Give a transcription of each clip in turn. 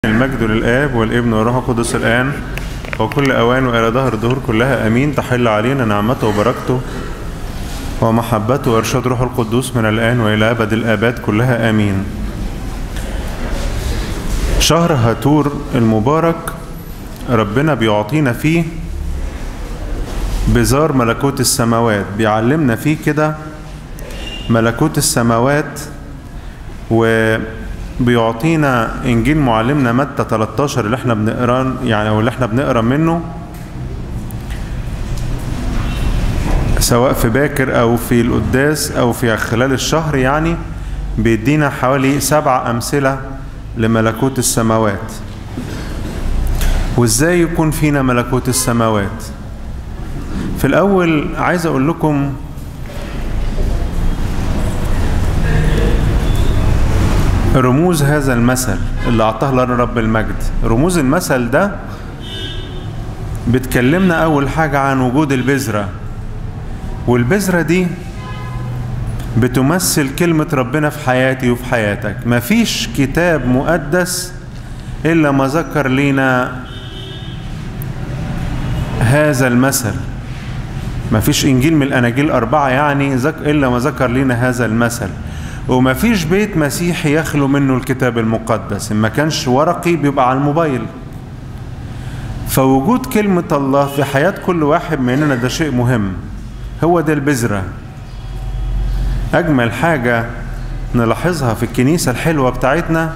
المجد للآب والابن والروح القدس الآن وكل أوان وإلى ظهر الدهور كلها أمين تحل علينا نعمته وبركته ومحبته وإرشاد روح القدوس من الآن وإلى أبد الآباد كلها آمين شهر هاتور المبارك ربنا بيعطينا فيه بزار ملكوت السماوات بيعلمنا فيه كده ملكوت السماوات وبيعطينا انجيل معلمنا متى 13 اللي احنا بنقرا يعني او اللي احنا بنقرا منه سواء في باكر او في القداس او في خلال الشهر يعني بيدينا حوالي سبع امثله لملكوت السماوات وازاي يكون فينا ملكوت السماوات في الاول عايز اقول لكم رموز هذا المثل اللي اعطاه لنا رب المجد رموز المثل ده بتكلمنا اول حاجه عن وجود البذره والبذره دي بتمثل كلمه ربنا في حياتي وفي حياتك مفيش كتاب مقدس الا ما ذكر لينا هذا المثل مفيش انجيل من الاناجيل الاربعه يعني الا ما ذكر لنا هذا المثل وما فيش بيت مسيحي يخلو منه الكتاب المقدس إن ما كانش ورقي بيبقى على الموبايل فوجود كلمة الله في حياة كل واحد مننا ده شيء مهم هو ده البذرة أجمل حاجة نلاحظها في الكنيسة الحلوة بتاعتنا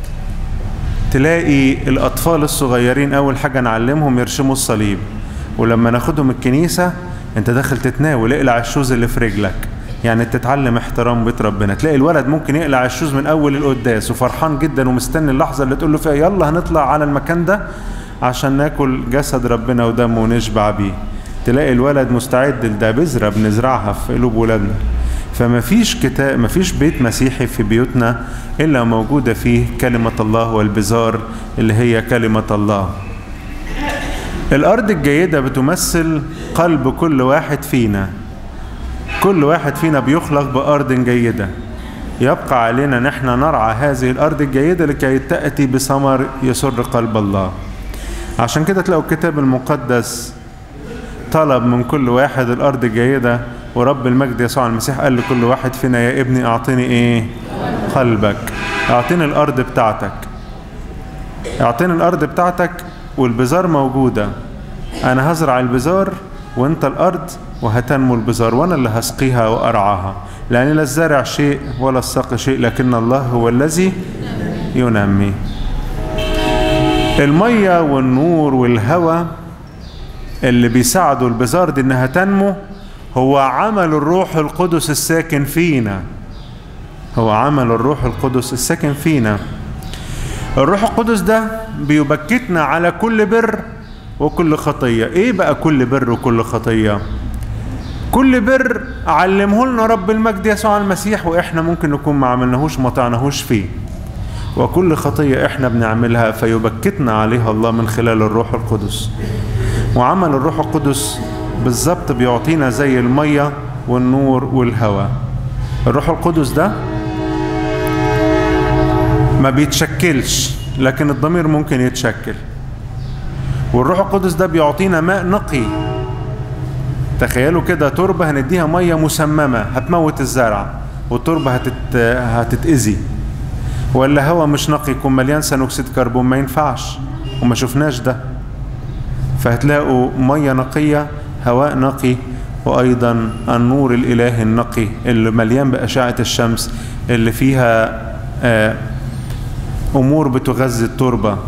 تلاقي الأطفال الصغيرين أول حاجة نعلمهم يرشموا الصليب ولما ناخدهم الكنيسة أنت داخل تتناول اقلع الشوز اللي في رجلك يعني تتعلم احترام بيت ربنا تلاقي الولد ممكن يقلع الشوز من اول القداس وفرحان جدا ومستني اللحظه اللي تقول له فيها يلا هنطلع على المكان ده عشان ناكل جسد ربنا ودمه ونشبع بيه تلاقي الولد مستعد لده بذره بنزرعها في قلوب ولادنا فما فيش كتاب ما فيش بيت مسيحي في بيوتنا الا موجوده فيه كلمه الله والبزار اللي هي كلمه الله الارض الجيده بتمثل قلب كل واحد فينا كل واحد فينا بيخلق بأرض جيدة يبقى علينا نحن نرعى هذه الأرض الجيدة لكي تأتي بثمر يسر قلب الله عشان كده تلاقوا الكتاب المقدس طلب من كل واحد الأرض الجيدة ورب المجد يسوع المسيح قال لكل واحد فينا يا ابني أعطيني إيه قلبك أعطيني الأرض بتاعتك أعطيني الأرض بتاعتك والبزار موجودة أنا هزرع البزار وانت الارض وهتنمو البزار وانا اللي هسقيها وارعاها لان لا الزارع شيء ولا الساقي شيء لكن الله هو الذي ينمي الميه والنور والهواء اللي بيساعدوا البزار دي انها تنمو هو عمل الروح القدس الساكن فينا هو عمل الروح القدس الساكن فينا الروح القدس ده بيبكتنا على كل بر وكل خطية ايه بقى كل بر وكل خطية كل بر علمه لنا رب المجد يسوع المسيح واحنا ممكن نكون ما عملناهوش ما طعناهوش فيه وكل خطية احنا بنعملها فيبكتنا عليها الله من خلال الروح القدس وعمل الروح القدس بالظبط بيعطينا زي المية والنور والهواء الروح القدس ده ما بيتشكلش لكن الضمير ممكن يتشكل والروح القدس ده بيعطينا ماء نقي تخيلوا كده تربة هنديها مية مسممة هتموت الزرع والتربة هتت... هتتأذي ولا هواء مش نقي يكون مليان ثاني أكسيد كربون ما ينفعش وما شفناش ده فهتلاقوا مية نقية هواء نقي وأيضا النور الإلهي النقي اللي مليان بأشعة الشمس اللي فيها آه أمور بتغذي التربة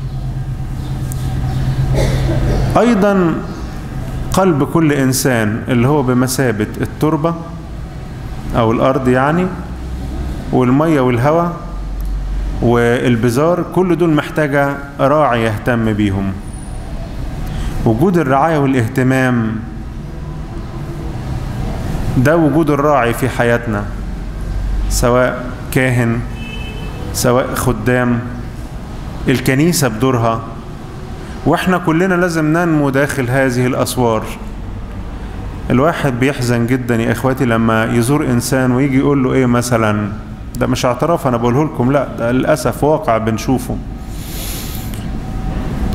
ايضا قلب كل انسان اللي هو بمثابه التربه او الارض يعني والميه والهواء والبزار كل دول محتاجه راعي يهتم بيهم وجود الرعايه والاهتمام ده وجود الراعي في حياتنا سواء كاهن سواء خدام الكنيسه بدورها واحنا كلنا لازم ننمو داخل هذه الاسوار الواحد بيحزن جدا يا اخواتي لما يزور انسان ويجي يقول له ايه مثلا ده مش اعتراف انا بقوله لكم لا ده للاسف واقع بنشوفه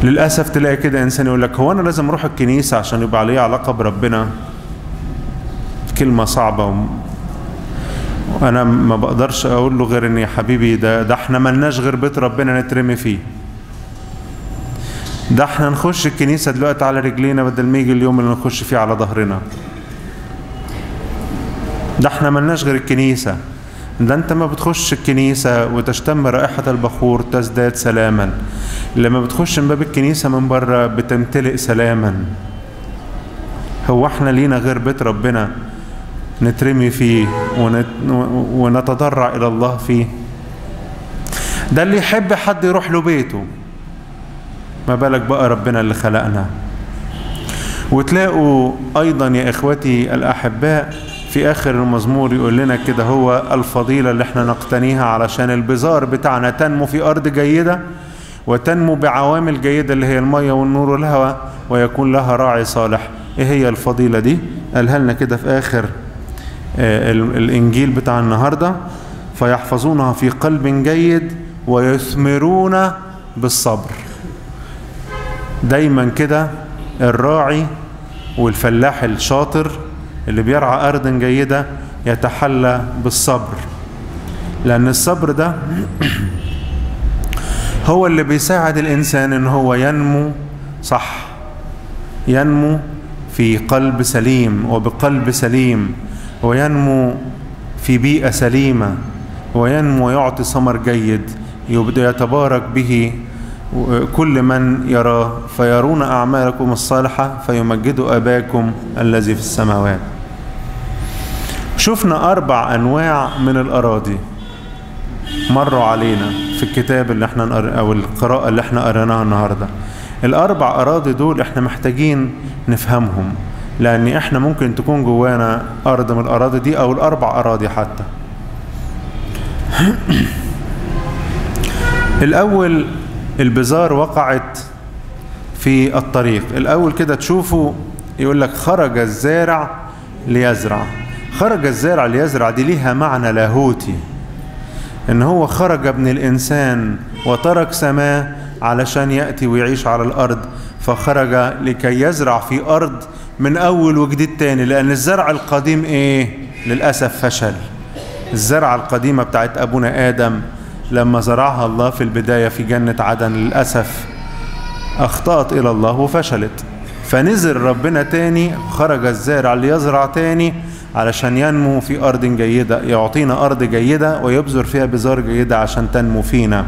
للأسف تلاقي كده إنسان يقول لك هو أنا لازم أروح الكنيسة عشان يبقى عليه علاقة بربنا كلمة صعبة و... وأنا ما بقدرش أقول له غير إن يا حبيبي ده ده إحنا ملناش غير بيت ربنا نترمي فيه ده إحنا نخش الكنيسة دلوقتي على رجلينا بدل ما يجي اليوم اللي نخش فيه على ظهرنا ده إحنا ملناش غير الكنيسة ده انت ما بتخش الكنيسة وتشتم رائحة البخور تزداد سلاما لما بتخش من باب الكنيسة من بره بتمتلئ سلاما هو احنا لينا غير بيت ربنا نترمي فيه ونت ونتضرع إلى الله فيه ده اللي يحب حد يروح له بيته ما بالك بقى ربنا اللي خلقنا وتلاقوا أيضا يا إخوتي الأحباء في آخر المزمور يقول لنا كده هو الفضيلة اللي احنا نقتنيها علشان البزار بتاعنا تنمو في أرض جيدة وتنمو بعوامل جيدة اللي هي المية والنور والهواء ويكون لها راعي صالح ايه هي الفضيلة دي قالها لنا كده في آخر آه الإنجيل بتاع النهاردة فيحفظونها في قلب جيد ويثمرون بالصبر دايما كده الراعي والفلاح الشاطر اللي بيرعى أرض جيدة يتحلى بالصبر لأن الصبر ده هو اللي بيساعد الإنسان إن هو ينمو صح ينمو في قلب سليم وبقلب سليم وينمو في بيئة سليمة وينمو ويعطي ثمر جيد يبدأ يتبارك به كل من يراه فيرون أعمالكم الصالحة فيمجدوا أباكم الذي في السماوات شفنا أربع أنواع من الأراضي مروا علينا في الكتاب اللي احنا نقر... أو القراءة اللي احنا قريناها النهاردة الأربع أراضي دول احنا محتاجين نفهمهم لأن احنا ممكن تكون جوانا أرض من الأراضي دي أو الأربع أراضي حتى الأول البزار وقعت في الطريق الأول كده تشوفوا يقول لك خرج الزارع ليزرع خرج الزارع ليزرع دي ليها معنى لاهوتي ان هو خرج ابن الانسان وترك سماه علشان ياتي ويعيش على الارض فخرج لكي يزرع في ارض من اول وجديد تاني لان الزرع القديم ايه للاسف فشل الزرعه القديمه بتاعت ابونا ادم لما زرعها الله في البدايه في جنه عدن للاسف اخطات الى الله وفشلت فنزل ربنا تاني خرج الزارع ليزرع تاني علشان ينمو في أرض جيدة يعطينا أرض جيدة ويبذر فيها بذار جيدة عشان تنمو فينا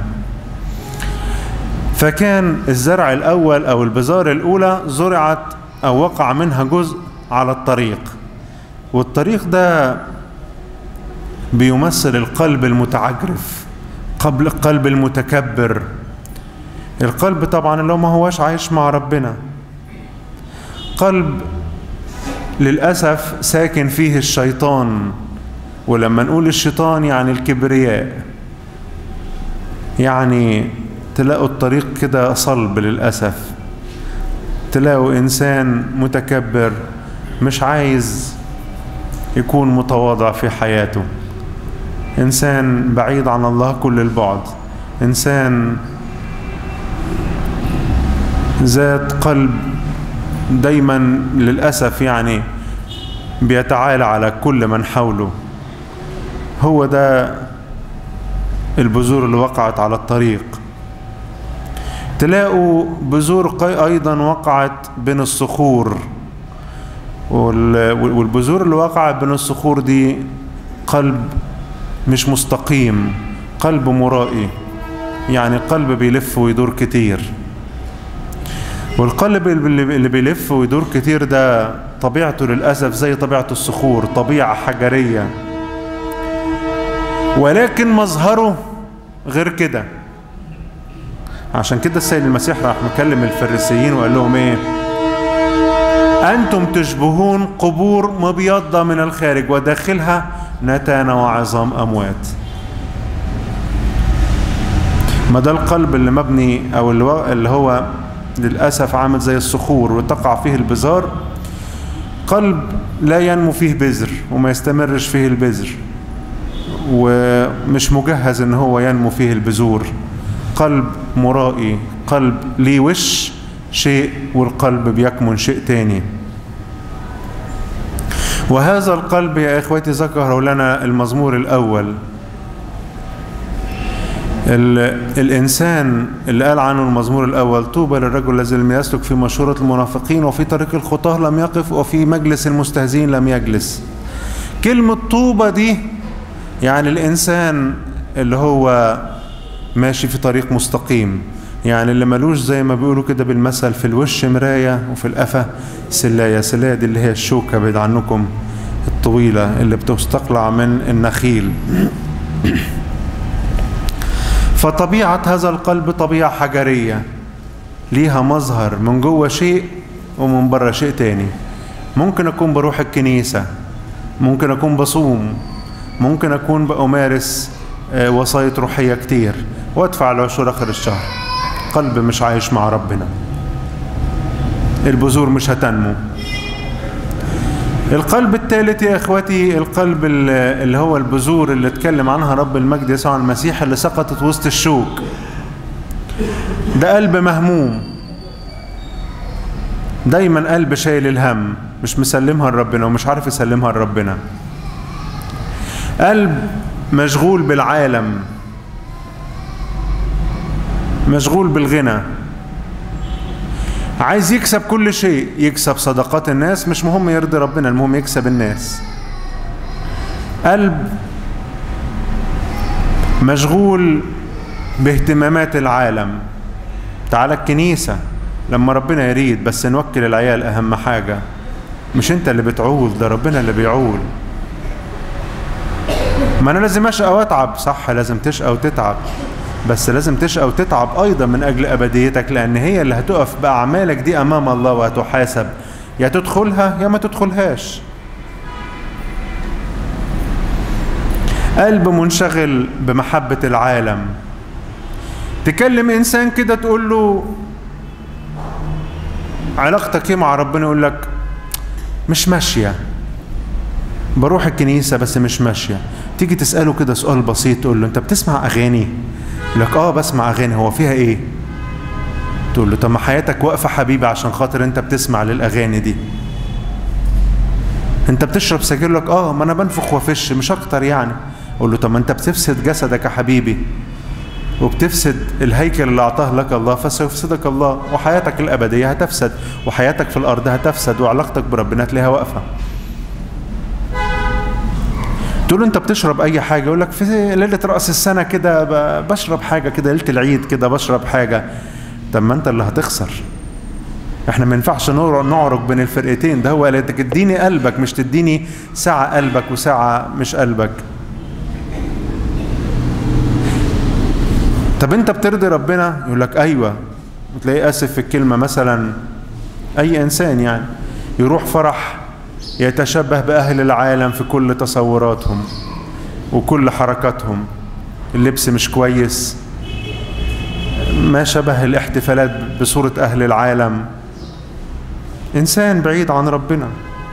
فكان الزرع الأول أو البذار الأولى زرعت أو وقع منها جزء على الطريق والطريق ده بيمثل القلب المتعجرف قبل القلب المتكبر القلب طبعا اللي هو ما هواش عايش مع ربنا قلب للأسف ساكن فيه الشيطان ولما نقول الشيطان يعني الكبرياء يعني تلاقوا الطريق كده صلب للأسف تلاقوا إنسان متكبر مش عايز يكون متواضع في حياته إنسان بعيد عن الله كل البعد إنسان ذات قلب دايما للأسف يعني بيتعالى على كل من حوله هو ده البذور اللي وقعت على الطريق تلاقوا بذور أيضا وقعت بين الصخور والبذور اللي وقعت بين الصخور دي قلب مش مستقيم قلب مرائي يعني قلب بيلف ويدور كتير والقلب اللي بيلف ويدور كتير ده طبيعته للأسف زي طبيعة الصخور طبيعة حجرية ولكن مظهره غير كده عشان كده السيد المسيح راح مكلم الفريسيين وقال لهم ايه أنتم تشبهون قبور مبيضة من الخارج وداخلها نتانة وعظام أموات ما ده القلب اللي مبني أو اللي هو للأسف عامل زي الصخور وتقع فيه البذار قلب لا ينمو فيه بذر وما يستمرش فيه البذر ومش مجهز ان هو ينمو فيه البذور قلب مرائي قلب ليه وش شيء والقلب بيكمن شيء تاني وهذا القلب يا إخوتي ذكره لنا المزمور الأول الإنسان اللي قال عنه المزمور الأول طوبى للرجل الذي لم يسلك في مشورة المنافقين وفي طريق الخطاه لم يقف وفي مجلس المستهزئين لم يجلس كلمة طوبى دي يعني الإنسان اللي هو ماشي في طريق مستقيم يعني اللي ملوش زي ما بيقولوا كده بالمثل في الوش مراية وفي القفا سلاية سلاية دي اللي هي الشوكة بعيد عنكم الطويلة اللي بتستقلع من النخيل فطبيعة هذا القلب طبيعة حجرية ليها مظهر من جوه شيء ومن بره شيء تاني ممكن أكون بروح الكنيسة ممكن أكون بصوم ممكن أكون بأمارس وصاية روحية كتير وأدفع العشور آخر الشهر قلب مش عايش مع ربنا البذور مش هتنمو القلب الثالث يا اخوتي القلب اللي هو البذور اللي اتكلم عنها رب المجد يسوع المسيح اللي سقطت وسط الشوك ده قلب مهموم دايما قلب شايل الهم مش مسلمها لربنا ومش عارف يسلمها لربنا قلب مشغول بالعالم مشغول بالغنى عايز يكسب كل شيء يكسب صدقات الناس مش مهم يرضي ربنا المهم يكسب الناس قلب مشغول باهتمامات العالم تعالى الكنيسة لما ربنا يريد بس نوكل العيال أهم حاجة مش انت اللي بتعول ده ربنا اللي بيعول ما انا لازم اشقى واتعب صح لازم تشقى وتتعب بس لازم تشقى وتتعب ايضا من اجل ابديتك لان هي اللي هتقف باعمالك دي امام الله وهتحاسب يا تدخلها يا ما تدخلهاش قلب منشغل بمحبة العالم تكلم انسان كده تقول له علاقتك ايه مع ربنا يقول لك مش ماشيه بروح الكنيسة بس مش ماشية تيجي تسأله كده سؤال بسيط تقول له أنت بتسمع أغاني؟ يقول لك آه بسمع أغاني هو فيها إيه؟ تقول له طب ما حياتك واقفة حبيبي عشان خاطر أنت بتسمع للأغاني دي أنت بتشرب سجاير لك آه ما أنا بنفخ وافش مش أكتر يعني قول له طب ما أنت بتفسد جسدك يا حبيبي وبتفسد الهيكل اللي أعطاه لك الله فسيفسدك الله وحياتك الأبدية هتفسد وحياتك في الأرض هتفسد وعلاقتك بربنا تلاقيها واقفة تقول له انت بتشرب اي حاجه يقول لك في ليله راس السنه كده بشرب حاجه كده ليله العيد كده بشرب حاجه طب ما انت اللي هتخسر احنا ما ينفعش نعرج بين الفرقتين ده هو قال تديني قلبك مش تديني ساعه قلبك وساعه مش قلبك طب انت بترضي ربنا يقول لك ايوه وتلاقيه اسف في الكلمه مثلا اي انسان يعني يروح فرح يتشبه بأهل العالم في كل تصوراتهم وكل حركاتهم اللبس مش كويس ما شبه الاحتفالات بصورة أهل العالم إنسان بعيد عن ربنا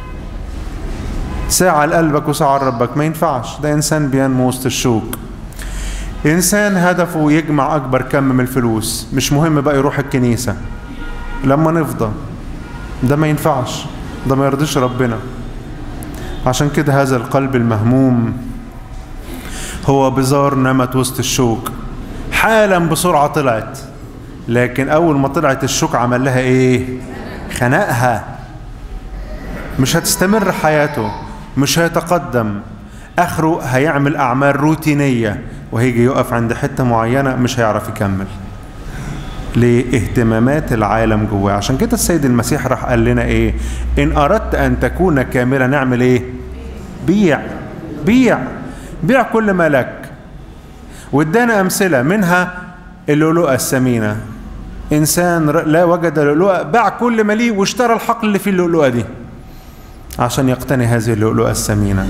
ساعة لقلبك وساعة لربك ما ينفعش ده إنسان بينمو وسط الشوك إنسان هدفه يجمع أكبر كم من الفلوس مش مهم بقى يروح الكنيسة لما نفضى ده ما ينفعش ده ما يرضيش ربنا عشان كده هذا القلب المهموم هو بزار نمت وسط الشوك حالا بسرعة طلعت لكن أول ما طلعت الشوك عمل لها إيه خنقها مش هتستمر حياته مش هيتقدم آخره هيعمل أعمال روتينية وهيجي يقف عند حتة معينة مش هيعرف يكمل لاهتمامات العالم جواه عشان كده السيد المسيح راح قال لنا ايه ان اردت ان تكون كاملا نعمل ايه بيع بيع بيع كل ما لك وادانا امثله منها اللؤلؤه الثمينه انسان لا وجد لؤلؤه باع كل ما ليه واشترى الحقل اللي فيه اللؤلؤه دي عشان يقتني هذه اللؤلؤه الثمينه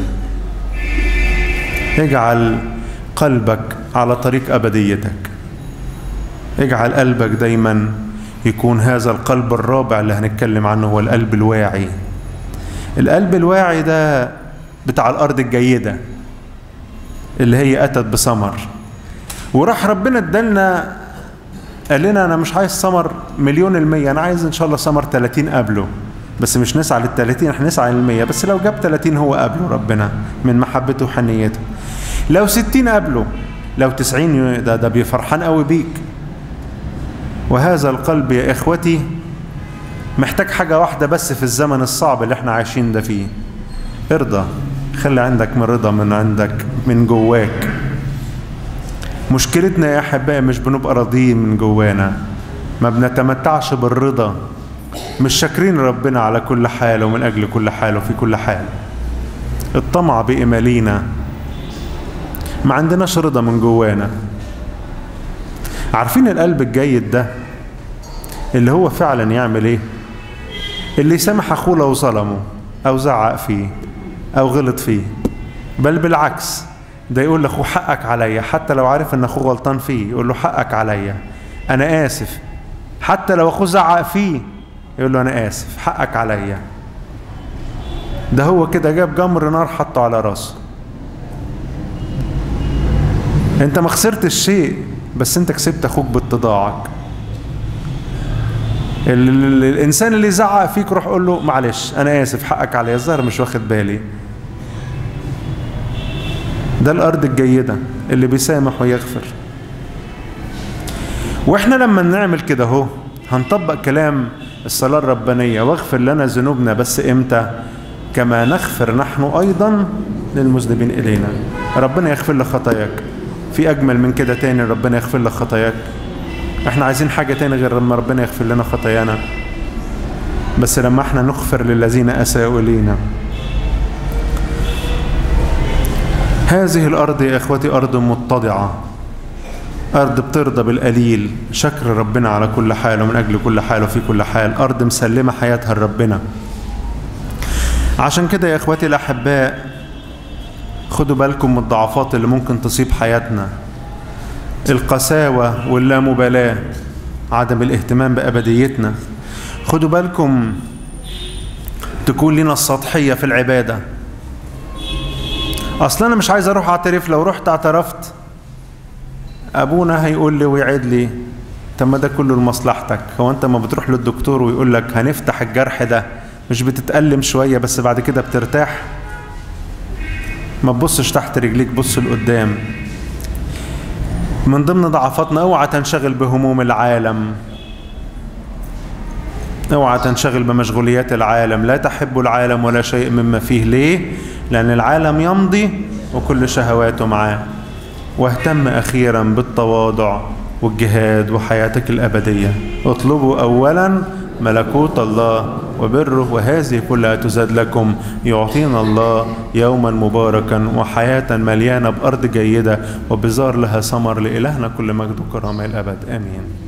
اجعل قلبك على طريق ابديتك اجعل قلبك دايما يكون هذا القلب الرابع اللي هنتكلم عنه هو القلب الواعي القلب الواعي ده بتاع الارض الجيده اللي هي اتت بثمر وراح ربنا ادالنا قال لنا انا مش عايز ثمر مليون المية انا عايز ان شاء الله ثمر 30 قبله بس مش نسعى لل 30 احنا نسعى للمية بس لو جاب 30 هو قبله ربنا من محبته وحنيته لو 60 قبله لو 90 ده ده بيفرحان قوي بيك وهذا القلب يا اخوتي محتاج حاجة واحدة بس في الزمن الصعب اللي احنا عايشين ده فيه ارضى خلي عندك من رضا من عندك من جواك مشكلتنا يا احبائي مش بنبقى راضيين من جوانا ما بنتمتعش بالرضا مش شاكرين ربنا على كل حال ومن اجل كل حال وفي كل حال الطمع بإمالينا ما عندناش رضا من جوانا عارفين القلب الجيد ده اللي هو فعلا يعمل ايه اللي يسامح اخوه لو ظلمه او زعق فيه او غلط فيه بل بالعكس ده يقول لاخوه حقك عليا حتى لو عارف ان اخوه غلطان فيه يقول له حقك عليا انا اسف حتى لو اخوه زعق فيه يقول له انا اسف حقك عليا ده هو كده جاب جمر نار حطه على راسه انت ما خسرتش شيء بس انت كسبت اخوك باتضاعك ال- ال- الانسان اللي زعق فيك روح قول له معلش انا اسف حقك عليا الظاهر مش واخد بالي ده الارض الجيده اللي بيسامح ويغفر واحنا لما نعمل كده اهو هنطبق كلام الصلاه الربانيه واغفر لنا ذنوبنا بس امتى كما نغفر نحن ايضا للمذنبين الينا ربنا يغفر لك خطاياك في اجمل من كده تاني ربنا يغفر لك خطاياك احنا عايزين حاجه تاني غير لما ربنا يغفر لنا خطايانا بس لما احنا نغفر للذين اساءوا الينا هذه الارض يا اخوتي ارض متضعه أرض بترضى بالقليل شكر ربنا على كل حال ومن أجل كل حال وفي كل حال أرض مسلمة حياتها لربنا عشان كده يا إخواتي الأحباء خدوا بالكم من الضعفات اللي ممكن تصيب حياتنا القساوة واللامبالاة عدم الاهتمام بأبديتنا خدوا بالكم تكون لنا السطحية في العبادة أصلا أنا مش عايز أروح أعترف لو رحت اعترفت ابونا هيقول لي ويعيد لي طب ما ده كله لمصلحتك هو انت ما بتروح للدكتور ويقول لك هنفتح الجرح ده مش بتتألم شويه بس بعد كده بترتاح ما تبصش تحت رجليك بص لقدام من ضمن ضعفاتنا اوعى تنشغل بهموم العالم اوعى تنشغل بمشغوليات العالم لا تحب العالم ولا شيء مما فيه ليه لان العالم يمضي وكل شهواته معاه واهتم اخيرا بالتواضع والجهاد وحياتك الابديه اطلبوا اولا ملكوت الله وبره وهذه كلها تزاد لكم يعطينا الله يوما مباركا وحياه مليانه بارض جيده وبزار لها ثمر لالهنا كل مجد وكرامه الابد امين